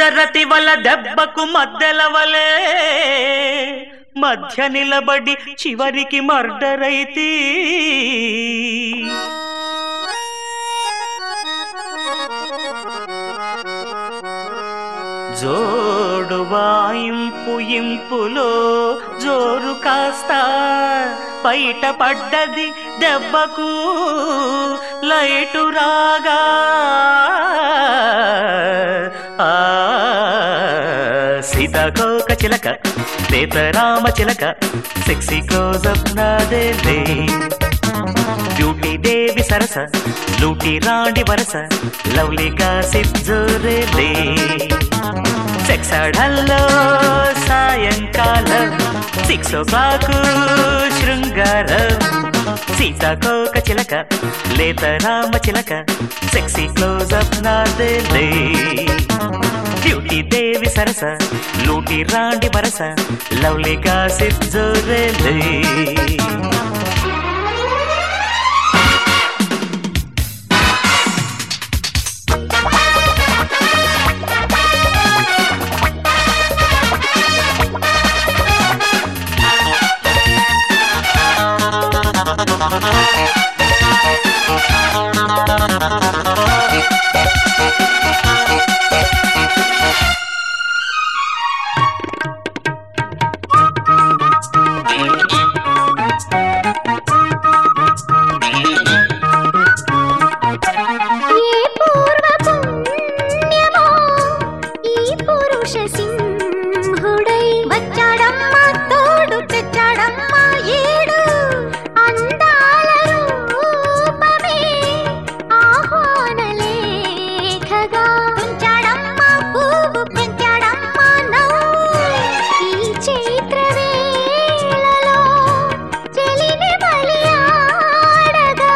మత్సరతి వల దెబ్బకు మద్దెలవలే మధ్య నిలబడి చివరికి మర్డర్ అయితే జోడు వాయింపు ఇంపులో జోరు కాస్త బయట పడ్డది దెబ్బకు లైటు రాగా ఆ సీతాకోక చిలక సీతారామ చిలక సెక్సీ క్లోజప్ నాదేలే బ్యూటీ దేవి సరస లూటి రాండి వరస లవ్లీగా సిజ్జోరేలే సెక్స్ ఆడల్లో సాయంకాలం సిక్స్ ఓ క్లాక్ శృంగారం సీతాకోక చిలక లేత రామ చిలక సెక్సీ క్లోజప్ నాదేలే బ్యూటీ దేవి సరస లూటి రాండి వరస లవ్లీగా సిజ్జోరేలే ఏ పూర్వ పుణ్యమో ఈ పురుష సింహుడై వచ్చాడమ్మా తోడు తెచ్చాడమ్మా ఏడు అందాల రూపమే ఆహ్వాన లేఖగా ఉంచాడమ్మా పువ్వు పెంచాడమ్మా నవ్వు ఈ చైత్ర వేళలో చెలిని బలి ఆడగా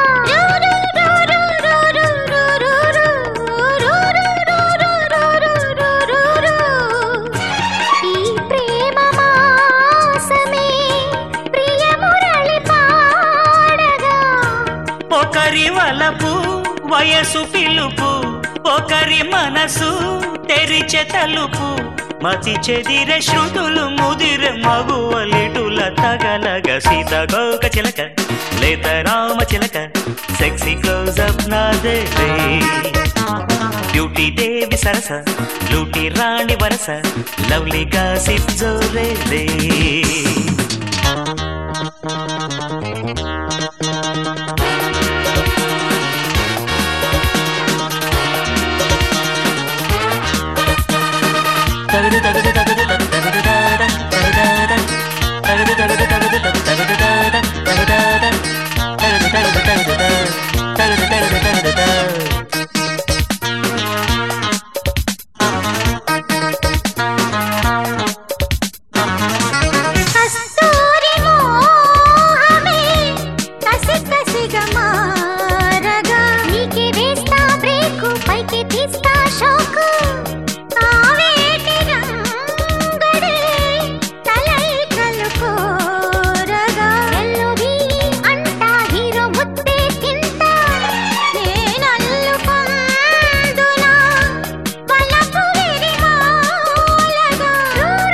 ఈ ప్రేమ మాసమే ప్రియ మురళి పాడగా ఒకరి వలపు వయసు పిలుపు ఒకరి మనసు తెరిచె తలుపు మతి చెదిర శృతులు ముదిర మగువలిటుల తగలగ సీత గోక చిలక లేత రామ చిలక సెక్సీ క్లోజప్ నాదే బ్యూటీ దేవి సరస లూటి రాణి వరస లవ్లీగా సిజ్జోరే తగదు తగదు తగదు తగదు తగదు దాద తగదాద తగదు తగదు తగదు తగదు తగదు దాద తగదాద తగదు తగదు తగదు దా తగదు తగదు తగదు దా కస్తూరి మోహమే కసి కసిగా మారగా నీకే వేస్తా బ్రేకు పైకి తీస్తా షోకు ఆవేటి రంగడే తలై కలుకోరగా ఎల్లువి అంటా హీరో ముద్దే తింటా నేనల్లుకొందునా వలపు విరిమాలగా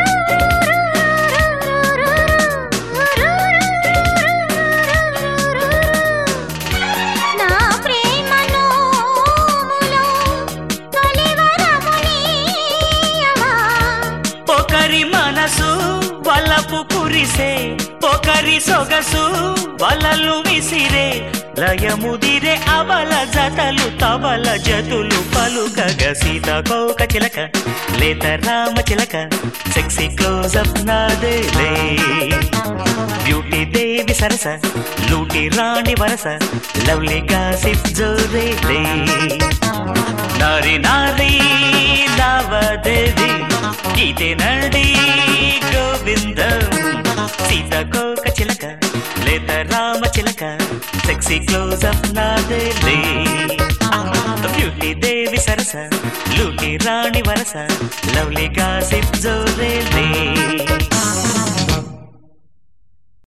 నా ప్రేమ నోములో తొలివరము నీయవా ఒకరి మనసు వలపు కురిసే ఒకరి సొగసు వలలు విసిరే లయముదిరే అవల జతలు తవల జతులు పలుకగ సీత కోక చిలక లేత రామ చిలక సెక్సీ క్లోజప్ నాదేలే బ్యూటీ దేవి సరస లూటి రాణి వరస లవ్లీగా సిజ్జోరేలే నారి నారి లావదేవి గీతే నడి గోవింద సీతకోక చిలక లేత రామ చిలక సెక్సీ క్లోజ్ అప్ నాదేలే బ్యూటీ దేవి సరస లూటి రాణి వరస లవ్లీగా సిప్ జోరేలే